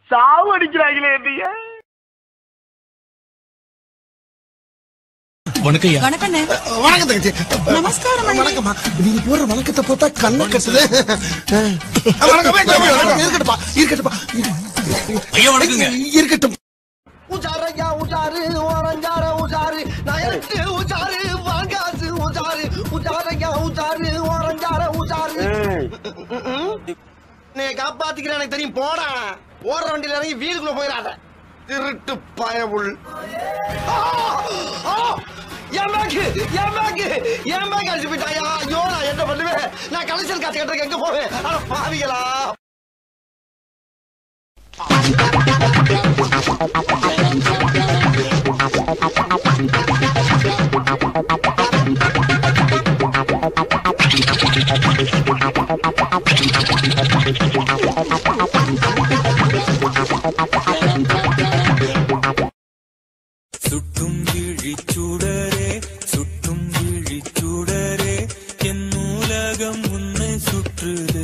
சாவு அடிக்கிறாங்களே என்னைய வணக்கம் ஐயா வணக்கண்ணே வணக்கம் தங்கச்சி நமஸ்காரம் அண்ணே. வணக்கம்மா நீங்க போடுற வணக்கத்தை பார்த்தா கண்ணை கட்டுது வணக்கம் இருக்கட்டுப்பா இருக்கட்டுப்பா ஐயா வணக்கங்க இருக்கட்டும் உஜாரையா உஜாரு ஓரஞ்சார உஜாரு நயருக்கு உஜாரு வாங்காசு உஜாரு உஜாரையா உஜாரு ஓரஞ்சார உஜாரு நீ காப்பாத்திக்கிற எனக்கு தெரியும் போடா ஓடுற வண்டியில இறங்கி வீடுக்குள்ள போயிடாத திருட்டு பயவுள் என் பேக்கு என் பேக்கு என் பேக் அடிச்சு போயிட்டாயா ஐயோ நான் என்ன பண்ணுவேன் நான் கலெக்ஷன் காசு கட்டுறதுக்கு எங்க போவேன் ஆனா பாவிகளா சுட்டும் விழிச்சுடரே சுட்டும் விழிச்சுடரே என் நூலகம் உன்னை சுற்றுது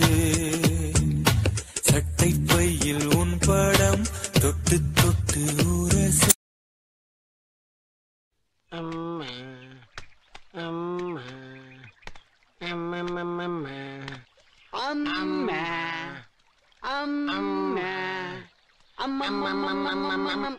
சட்டை பையில் உன் படம் தொட்டு தொட்டு உரச அம்மா அம்மா அம்மம்மம்மம்மா அம்மா அம்மா அம்மம்மம்மம்மம்மம்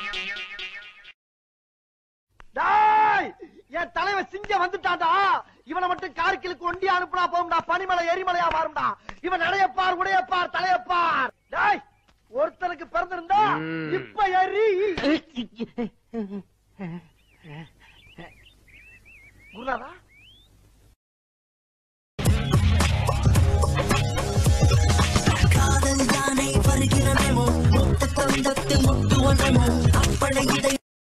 டேய் என் தலைவன் சிங்கம் வந்துட்டான்டா இவனை மட்டும் கார்கிலுக்கு ஒண்டி அனுப்புனா போகும்டா பனிமலை எரிமலையா மாறும்டா இவன் நடையப்பார் உடையப்பார் தலையப்பார் டேய் ஒருத்தனுக்கு பிறந்திருந்தா இப்ப எரி குருநாதா காதல் யானை வருகிறனமோ முத்த தந்தத்து முட்டு ஒன்றமோ அப்படை இதை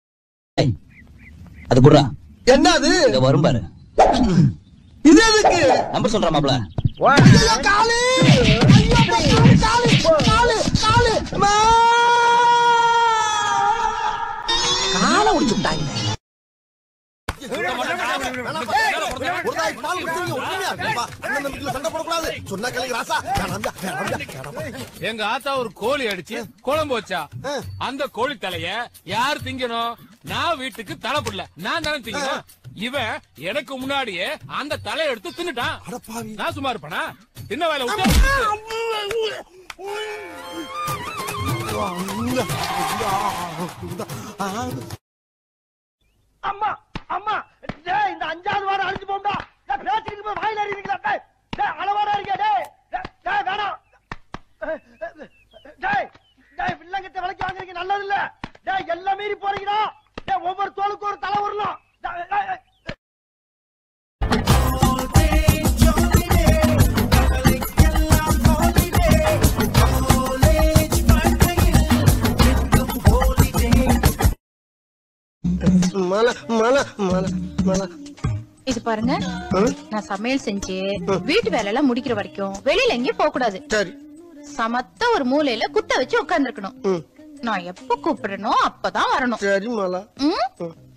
அது குடுறா என்னது இங்க வரும் பாரு இது எதுக்கு நம்பர் சொல்றா மாப்ள ஐயோ, காலு ஐயோ, காலு காலு காலு காலு அம்மா! காலை ஒடிச்சு விட்டாங்க ஒரு நாளைக்கு பால் குடிச்சீங்க, உண்மையா இருக்குப்பா. அண்ணன் தம்பிக்குள்ள சண்டை போடக்கூடாது. சொன்னா கேளுங்க, ராசா. வேணாம்யா, வேணாம்யா, வேணாம்யா. எங்க ஆத்தா ஒரு கோழி அடிச்சு குழம்பு வச்சா அந்த கோழி தலைய யார் திங்கணும் நான் வீட்டுக்கு தலை புடல நான் தானே திங்கணும் இவன் எனக்கு முன்னாடியே அந்த தலையை எடுத்து தின்னுட்டான் அடப்பாவி. நான் சும்மா இருப்பேனா தின்ன வேலை விட்டு அம்மா அம்மா டேய் இந்த அஞ்சாவது வாரம் அழிஞ்சு போம்டா டேய் பேசிக்கிட்டு போய் வாயில அறிவீங்களா டேய் டேய் அளவாடா இருக்கியா டேய் டேய், டேய் வேணாம் டேய் டேய் வில்லங்கத்தை விலைக்கு வாங்குறீங்க நல்லது இல்ல டேய் எல்லாம் மீறி போறீங்கடா டேய் ஒவ்வொரு தோளுக்கும் ஒரு தலை உருளும் டேய், டேய், டேய். மல மல மல மல இது பாருங்க நான் சமையல் செஞ்சு வீட்டு வேலை எல்லாம் முடிக்கிற வரைக்கும் வெளியில எங்கேயும் போக கூடாது சரி சமத்த ஒரு மூலையில குத்த வச்சு உட்கார்ந்துருக்கணும் நான் எப்ப கூப்பிடுறனோ அப்பதான் வரணும் சரி மலா ம்?